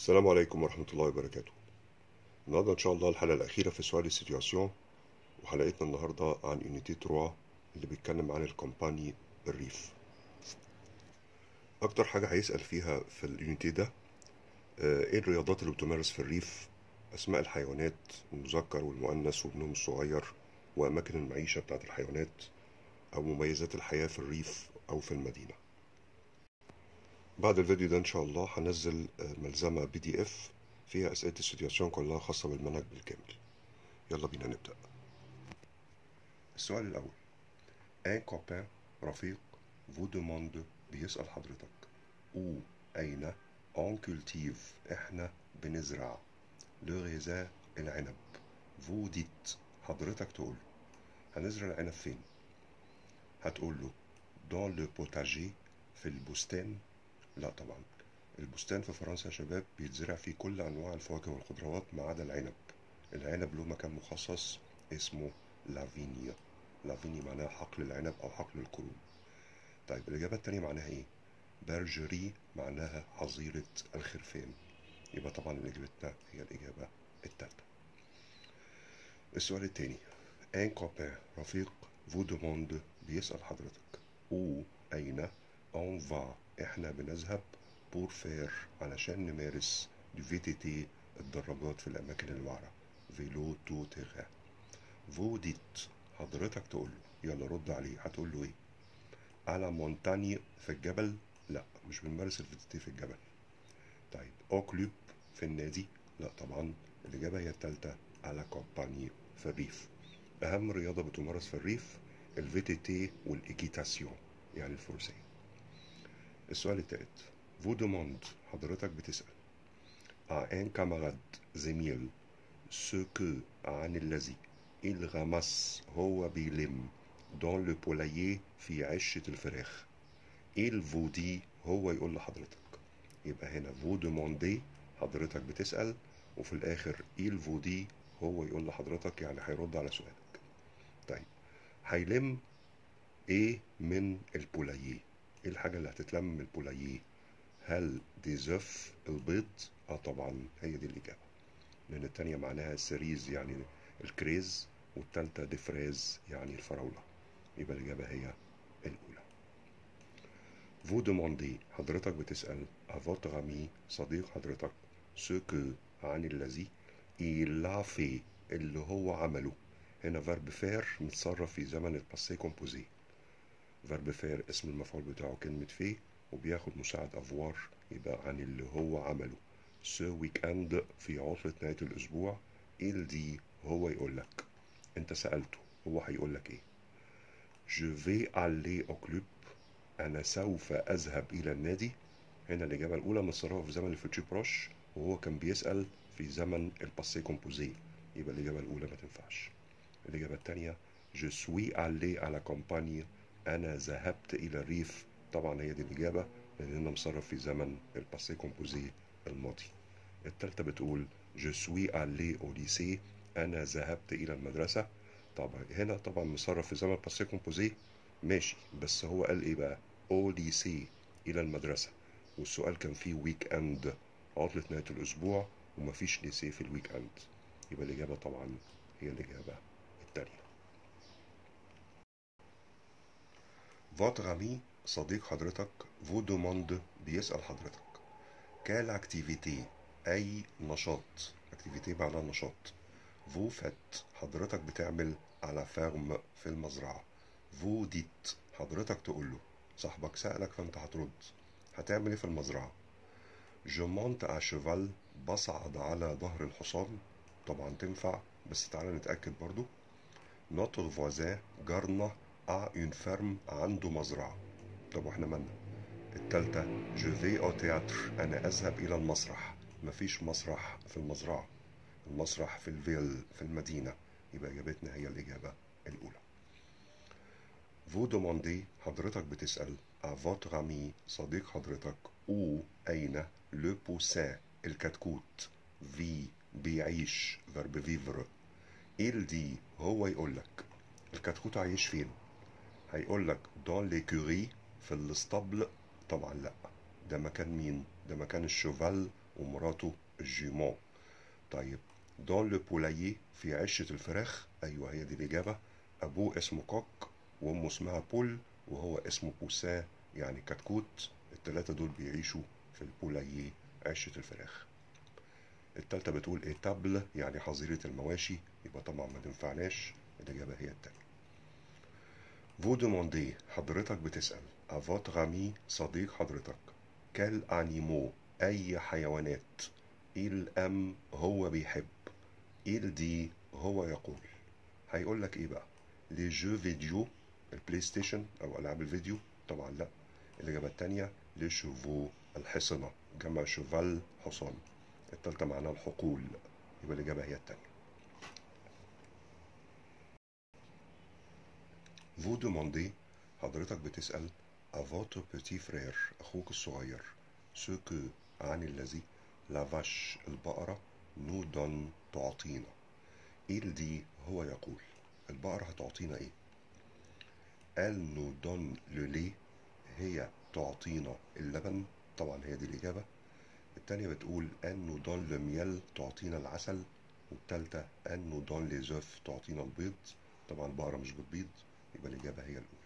السلام عليكم ورحمة الله وبركاته النهاردة إن شاء الله الحلقة الأخيرة في سؤال السيتواسيون وحلقتنا النهاردة عن يونيتي 3 اللي بيتكلم عن الكومباني الريف أكتر حاجة هيسأل فيها في اليونيتي ده آه، إيه الرياضات اللي بتمارس في الريف أسماء الحيوانات المذكر والمؤنث وابنهم الصغير وأماكن المعيشة بتاعت الحيوانات أو مميزات الحياة في الريف أو في المدينة بعد الفيديو ده ان شاء الله هنزل آه، ملزمة بي دي اف فيها اسئلة السيتواسيون كلها خاصة بالمنهج بالكامل يلا بينا نبدأ السؤال الأول ان كوبان رفيق فو دوموند بيسأل حضرتك او أين اون كولتيف احنا بنزرع لو غيزا العنب فو ديت حضرتك تقول هنزرع العنب فين هتقول له دون لو بوتاجي في البستان لا طبعا البستان في فرنسا يا شباب بيتزرع فيه كل انواع الفواكه والخضروات ما عدا العنب العنب له مكان مخصص اسمه لافينيا لافيني معناها حقل العنب او حقل الكروم طيب الاجابه التانية معناها ايه برجري معناها حظيره الخرفان يبقى طبعا اجابتنا هي الاجابه التالتة السؤال التاني ان كوبان رفيق فو دوموند بيسأل حضرتك او أين on va احنا بنذهب بور فير علشان نمارس دي في تي تي الدراجات في الأماكن الوعرة فيلو تو تيغا فو ديت حضرتك تقول له يلا رد عليه هتقول له ايه على مونتاني في الجبل لا مش بنمارس الفي تي تي في الجبل طيب او كلوب في النادي لا طبعا الإجابة هي التالتة على كومباني في الريف أهم رياضة بتمارس في الريف الفي تي تي والإيكيتاسيون يعني الفروسية السؤال التالت فو دوموند حضرتك بتسأل à un camarade زميل ce que عن الذي il ramasse هو بيلم dans le poulailler في عشة الفراخ il vous dit هو يقول لحضرتك يبقى هنا vous demandez حضرتك بتسأل وفي الآخر il vous dit هو يقول لحضرتك يعني هيرد على سؤالك طيب هيلم ايه من البولاييه ايه الحاجة اللي هتتلم من البولاييه هل دي زف البيض اه طبعا هي دي الإجابة لأن التانية معناها سريز يعني الكريز والتالتة دي فريز يعني الفراولة يبقى الإجابة هي الأولى فو دوموندي حضرتك بتسأل افوت غامي صديق حضرتك سو كو عن الذي il a fait اللي هو عمله هنا فيرب فير متصرف في زمن الباسي كومبوزي فيرب فير اسم المفعول بتاعه كلمة في وبياخد مساعد افوار يبقى عن اللي هو عمله سو ويك اند في عطلة نهاية الأسبوع il دي هو يقول لك انت سألته هو هيقول لك ايه je vais aller au club أنا سوف أذهب إلى النادي هنا الإجابة الأولى متصرفة في زمن الفوتشي بروش وهو كان بيسأل في زمن الباسي كومبوزي يبقى الإجابة الأولى ما تنفعش الإجابة الثانية je suis allé à la campagne أنا ذهبت إلى الريف طبعا هي دي الإجابة لأننا مصرف في زمن الباسي كومبوزي الماضي التالتة بتقول je suis allé au lycée أنا ذهبت إلى المدرسة طبعا هنا طبعا مصرف في زمن الباسي كومبوزي ماشي بس هو قال إيه بقى au lycée إلى المدرسة والسؤال كان فيه ويك أند عطلة نهاية الأسبوع ومفيش ليسيه في الويك أند يبقى الإجابة طبعا هي الإجابة التانية Votre ami صديق حضرتك vous demande بيسأل حضرتك quelle activité أي نشاط activité معناها نشاط vous faites حضرتك بتعمل على ferme في المزرعة vous dites حضرتك تقول له صاحبك سألك فأنت هترد هتعمل إيه في المزرعة je monte à cheval بصعد على ظهر الحصان طبعا تنفع بس تعالى نتأكد برضو notre voisin جارنا a une ferme عنده مزرعة طب واحنا مالنا التالتة je vais au théâtre أنا أذهب إلى المسرح مفيش مسرح في المزرعة المسرح في الفيل في المدينة يبقى إجابتنا هي الإجابة الأولى vous demandez حضرتك بتسأل à votre ami صديق حضرتك où أين le poussin الكتكوت في بيعيش verbe vivre il dit هو يقول لك الكتكوت عايش فين هيقول لك dans l'écurie في الاسطبل طبعا لا ده مكان مين ده مكان الشوفال ومراته الجيمون طيب دون لو بولايي في عشة الفراخ أيوة هي دي الإجابة أبوه اسمه كوك وأمه اسمها بول وهو اسمه بوسان يعني كتكوت التلاتة دول بيعيشوا في البولايي عشة الفراخ التالتة بتقول ايه تابل يعني حظيرة المواشي يبقى طبعا ما تنفعناش الإجابة هي التانية Vous demandez حضرتك بتسأل à votre ami صديق حضرتك quel animaux أي حيوانات il aime هو بيحب il dit هو يقول هيقول لك ايه بقى les jeux vidéo البلاي ستيشن او العاب الفيديو طبعا لا الاجابه الثانيه les chevaux الحصنه جمع شوفال حصان الثالثه معناها الحقول يبقى الاجابه هي الثانيه vous demandez حضرتك بتسأل à votre petit frère أخوك الصغير ce que عن الذي la vache البقرة nous donne تعطينا il dit هو يقول البقرة هتعطينا ايه elle nous donne le lait هي تعطينا اللبن طبعا هي دي الإجابة التانية بتقول elle nous donne le miel تعطينا العسل والتالتة elle nous donne les œufs تعطينا البيض طبعا البقرة مش بتبيض يبقى الإجابة هي الأولى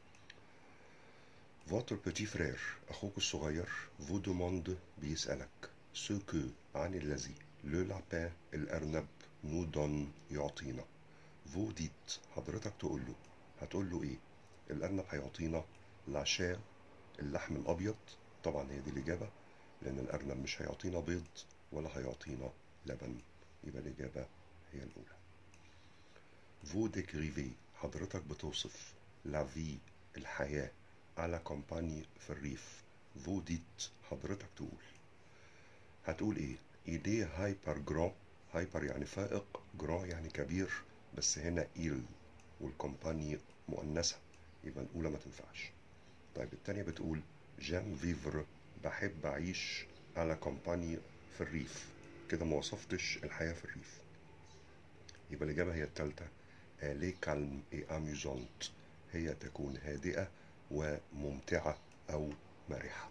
Votre petit frère أخوك الصغير vous demande بيسألك ce que عن الذي le lapin الأرنب nous donne يعطينا vous dites حضرتك تقول له هتقول له إيه الأرنب هيعطينا لا شير اللحم الأبيض طبعا هي دي الإجابة لأن الأرنب مش هيعطينا بيض ولا هيعطينا لبن يبقى الإجابة هي الأولى vous décrivez حضرتك بتوصف la vie الحياة على كومباني في الريف vous dites حضرتك تقول هتقول ايه ايديه هايبر جران هايبر يعني فائق جران يعني كبير بس هنا ايل والكومباني مؤنثة يبقى الأولى ما تنفعش طيب التانية بتقول جام فيفر بحب أعيش على كومباني في الريف كده ما وصفتش الحياة في الريف يبقى الإجابة هي التالتة ألي كالم إي أميزونت هي تكون هادئة وممتعة أو مرحة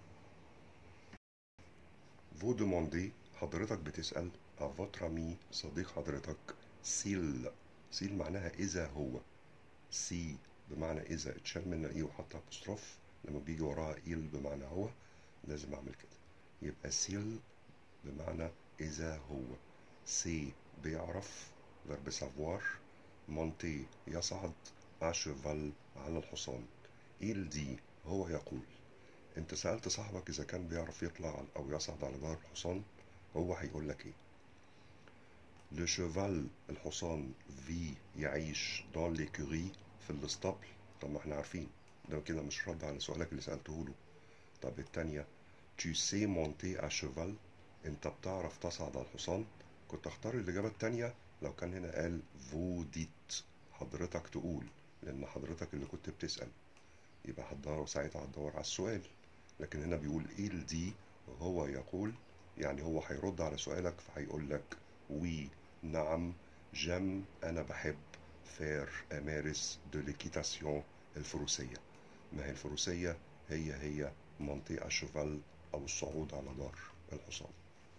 Vous demandez حضرتك بتسأل à votre ami صديق حضرتك سيل سيل معناها إذا هو سي بمعنى إذا اتشال منها إيه وحط أبوستروف لما بيجي وراها إيل بمعنى هو لازم أعمل كده يبقى سيل بمعنى إذا هو سي بيعرف فيرب سافوار مونتي يصعد أشفال على الحصان إيل دي هو يقول انت سألت صاحبك إذا كان بيعرف يطلع أو يصعد على ظهر الحصان هو هيقول لك إيه لو شيفال الحصان في يعيش دون ليكوري في الاسطبل طب ما احنا عارفين ده كده مش رد على سؤالك اللي سألته له طب التانية tu sais monter à cheval انت بتعرف تصعد على الحصان كنت اختار الإجابة التانية لو كان هنا قال vous dites حضرتك تقول لأن حضرتك اللي كنت بتسأل يبقى هتدور ساعتها هتدور على السؤال لكن هنا بيقول il dit هو يقول يعني هو هيرد على سؤالك فهيقول لك وي نعم جم أنا بحب فير أمارس دو ليكيتاسيون الفروسية ما هي الفروسية هي هي منطقة شوفال أو الصعود على ظهر الحصان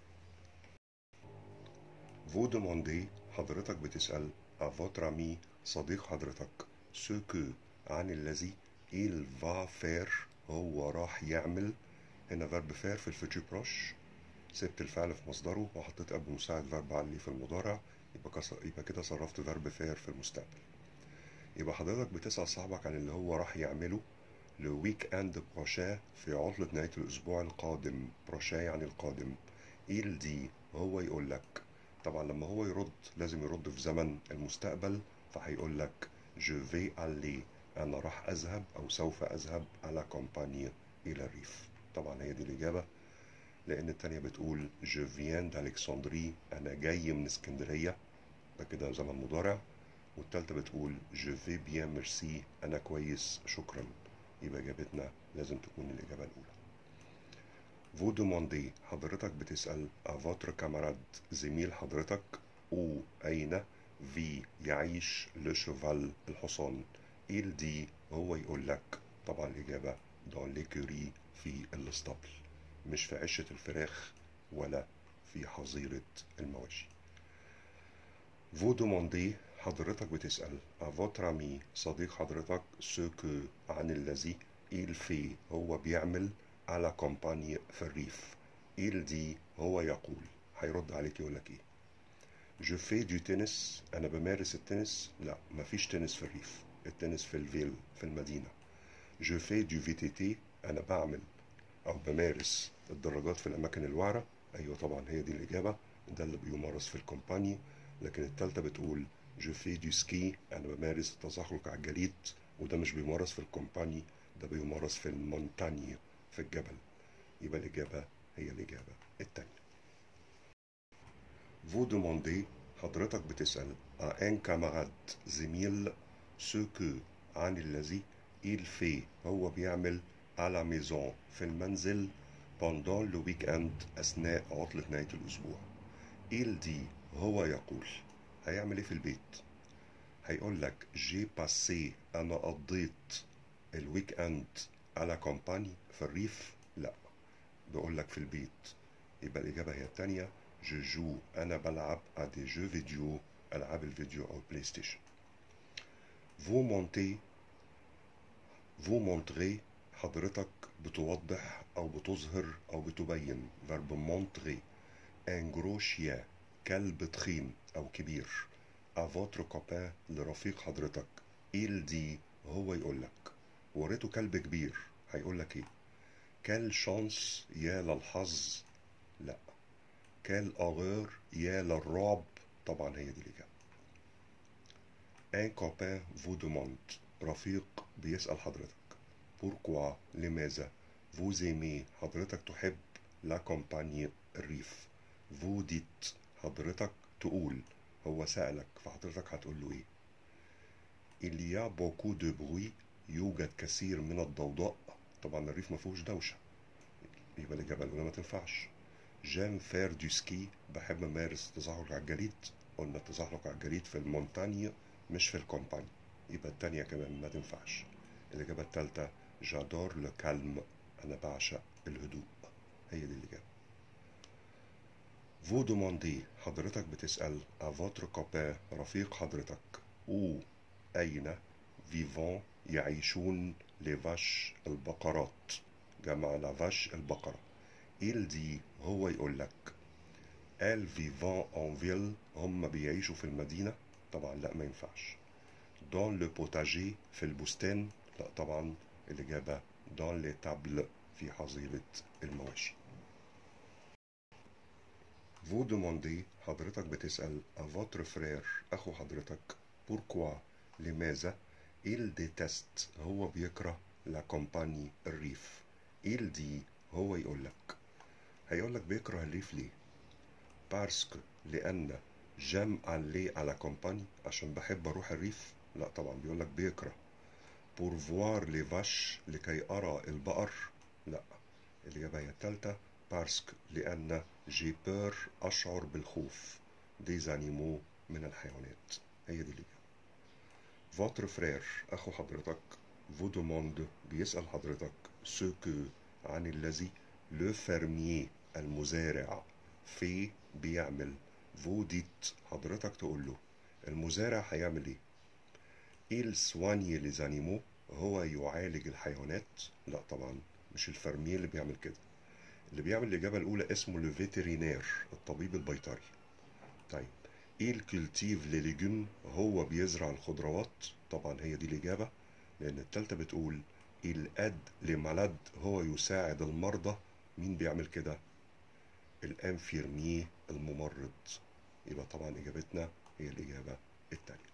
Vous demandez حضرتك بتسأل à votre ami صديق حضرتك ce que عن الذي il va faire هو راح يعمل هنا فيرب فير في الفيتشر بروش سبت الفعل في مصدره وحطيت قبل مساعد فيرب علي في المضارع يبقى كسر يبقى كده صرفت فيرب فير في المستقبل يبقى حضرتك بتسأل صاحبك عن اللي هو راح يعمله لو ويك اند بروشا في عطلة نهاية الأسبوع القادم بروشا يعني القادم إيل دي هو يقول لك طبعا لما هو يرد لازم يرد في زمن المستقبل فهيقول لك جو في aller أنا راح أذهب أو سوف أذهب على كومباني إلى الريف طبعا هي دي الإجابة لأن التانية بتقول جو فيان d'Alexandrie أنا جاي من اسكندرية ده كده زمن مضارع والتالتة بتقول جو في بيان ميرسي أنا كويس شكرا يبقى إجابتنا لازم تكون الإجابة الأولى Vous demandez حضرتك بتسأل à votre camarade زميل حضرتك أو أين في يعيش لو شوفال الحصان il dit هو يقول لك طبعا الإجابة dans l'écurie في الاسطبل مش في عشة الفراخ ولا في حظيرة المواشي Vous demandez حضرتك بتسأل à votre ami صديق حضرتك ce que عن الذي il fait هو بيعمل على كومباني في الريف il dit هو يقول هيرد عليك يقول لك ايه je fais du tennis انا بمارس التنس لا مفيش تنس في الريف التنس في الفيل في المدينة je fais du VTT انا بعمل او بمارس الدراجات في الاماكن الوعرة ايوه طبعا هي دي الاجابة ده اللي بيمارس في الكومباني لكن التالتة بتقول جو في دو سكي انا بمارس التزحلق على الجليد وده مش بيمارس في الكومباني ده بيمارس في المونتاني في الجبل يبقى الإجابة هي الإجابة التانية Vous demandez حضرتك بتسأل à un camarade زميل ce que عن الذي il fait هو بيعمل à la maison في المنزل pendant le week-end أثناء عطلة نهاية الأسبوع il dit هو يقول هيعمل ايه في البيت هيقول لك جي باسي انا قضيت الويك اند على كومباني في الريف لا بيقول لك في البيت يبقى الاجابه هي الثانيه جو جو انا بلعب ا دي جو فيديو العاب الفيديو او بلاي ستيشن فو مونتي فو مونتري حضرتك بتوضح او بتظهر او بتبين فيرب مونتري ان جرو شيا كلب تخين او كبير à votre copain لرفيق حضرتك il dit هو يقول لك وريته كلب كبير هيقول لك ايه كال شانس يا للحظ لا كال اغير يا للرعب طبعا هي دي الاجابه un copain vous demande رفيق بيسأل حضرتك pourquoi لماذا vous aimez حضرتك تحب la compagnie الريف vous dites حضرتك تقول هو سألك فحضرتك هتقول له ايه il y a beaucoup de bruit يوجد كثير من الضوضاء طبعا الريف ما فيهوش دوشة يبقى الإجابة الأولى ما تنفعش جام فير دو سكي بحب أمارس التزحلق على الجليد قلنا التزحلق على الجليد في المونتانيا مش في الكومباني يبقى التانية كمان ما تنفعش الإجابة التالتة جادور لو كالم أنا بعشق الهدوء هي دي الإجابة Vous demandez حضرتك بتسأل à votre copain رفيق حضرتك où أين vivant يعيشون les vaches البقرات جمع la vache البقرة il dit هو يقول لك elles vivant en ville هم بيعيشوا في المدينة طبعا لا ما ينفعش dans le potager في البستان لا طبعا الإجابة dans les tables في حظيرة المواشي Vous demandez حضرتك بتسأل à votre frère أخو حضرتك pourquoi لماذا il déteste هو بيكره la compagnie الريف il dit هو يقول لك هيقول لك بيكره الريف ليه parce que لأن j'aime aller à la campagne عشان بحب أروح الريف لا طبعا بيقول لك بيكره pour voir les vaches لكي أرى البقر لا الإجابة هي التالتة parce que لأن j'ai peur أشعر بالخوف des animaux من الحيوانات هي دي الإجابة votre frère أخو حضرتك vous demande بيسأل حضرتك ce que عن الذي le fermier المزارع في بيعمل vous dites حضرتك تقول له المزارع هيعمل ايه il soigne les animaux هو يعالج الحيوانات لا طبعا مش الفرميه اللي بيعمل كده اللي بيعمل الإجابة الأولى اسمه الفيترينير الطبيب البيطري طيب إيه الكولتيف لليجوم هو بيزرع الخضروات طبعا هي دي الإجابة لأن التالتة بتقول الأد لمالاد هو يساعد المرضى مين بيعمل كده الانفيرميه الممرض يبقى طبعا إجابتنا هي الإجابة التانية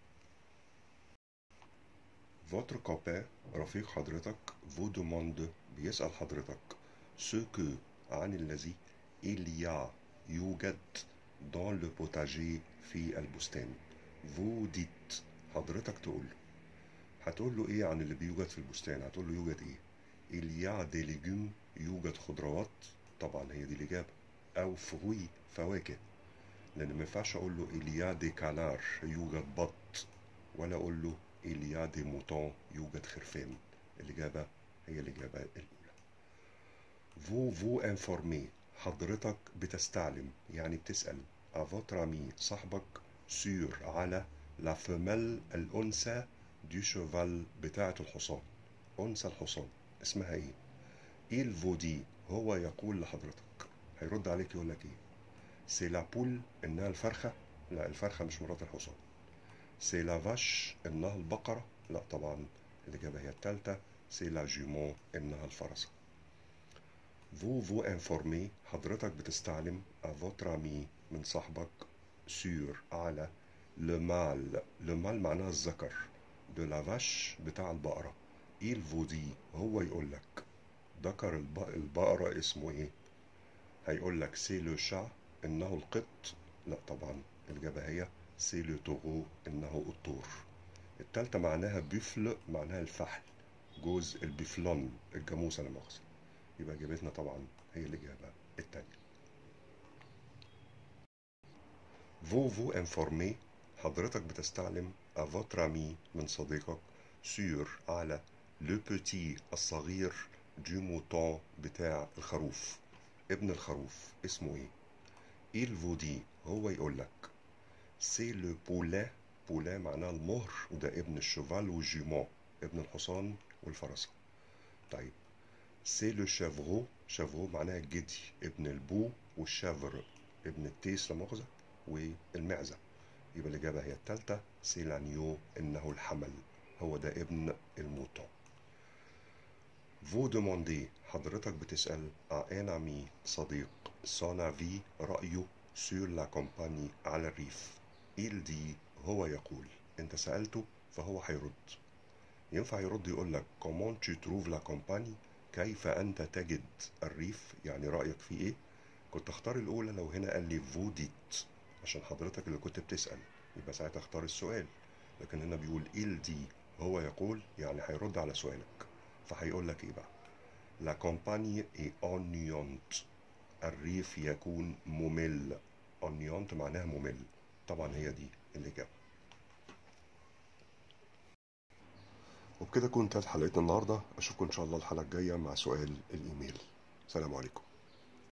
Votre copain رفيق حضرتك vous demande بيسأل حضرتك ce que عن الذي il y a يوجد dans le potager في البستان vous dites حضرتك تقول له هتقول له ايه عن اللي بيوجد في البستان هتقول له يوجد ايه il y a des légumes يوجد خضروات طبعا هي دي الإجابة أو فروي فواكه لأن ما ينفعش أقول له il y a des canards يوجد بط ولا أقول له il y a des moutons يوجد خرفان الإجابة هي الإجابة الأولى vous vous informez حضرتك بتستعلم يعني بتسأل افوتر امي صاحبك سور على لا فيميل الأنثى دي شوفال بتاعة الحصان أنثى الحصان اسمها ايه؟ il vous dit هو يقول لحضرتك هيرد عليك يقول لك ايه؟ سي لا بول انها الفرخة لا الفرخة مش مرات الحصان سي لا فاش انها البقرة لا طبعا الإجابة هي التالتة سي لا جيمون انها الفرسة vous vous informez حضرتك بتستعلم à votre ami من صاحبك sur على le mâle le mâle معناها الذكر de la vache بتاع البقرة il vous dit هو يقول لك ذكر الب- البقرة اسمه ايه هيقول لك سي لو شا انه القط لا طبعا الإجابة هي سي لو توغو انه الطور التالتة معناها بيفل معناها الفحل جوز البيفلون الجاموسة لا مؤاخذة يبقى إجابتنا طبعا هي الإجابة التانية vous vous informez حضرتك بتستعلم à votre ami من صديقك sur على le petit الصغير du mouton بتاع الخروف ابن الخروف اسمه ايه il vous dit هو يقول لك c'est le poulet poulet معناه المهر وده ابن الشوفال والجيمون ابن الحصان والفرسة طيب سي لو شافرو شافرو معناها الجدي ابن البو والشافر ابن التيس لا مؤاخذة والمعزة يبقى الإجابة هي التالتة سي لانيو إنه الحمل هو ده ابن الموتون فو دوموندي حضرتك بتسأل à un ami صديق son avis رأيه sur la compagnie على الريف il dit هو يقول انت سألته فهو هيرد ينفع يرد يقول لك comment tu trouves la campagne كيف أنت تجد الريف يعني رأيك فيه إيه كنت أختار الأولى لو هنا قال لي فوديت عشان حضرتك اللي كنت بتسأل يبقى ساعتها اختار السؤال لكن هنا بيقول il dit هو يقول يعني هيرد على سؤالك فهيقول لك إيه بقى La campagne est ennuyante الريف يكون ممل ennuyante معناها ممل طبعا هي دي الإجابة وبكده كنت انتهت حلقتنا النهارده اشوفكم ان شاء الله الحلقه الجايه مع سؤال الايميل سلام عليكم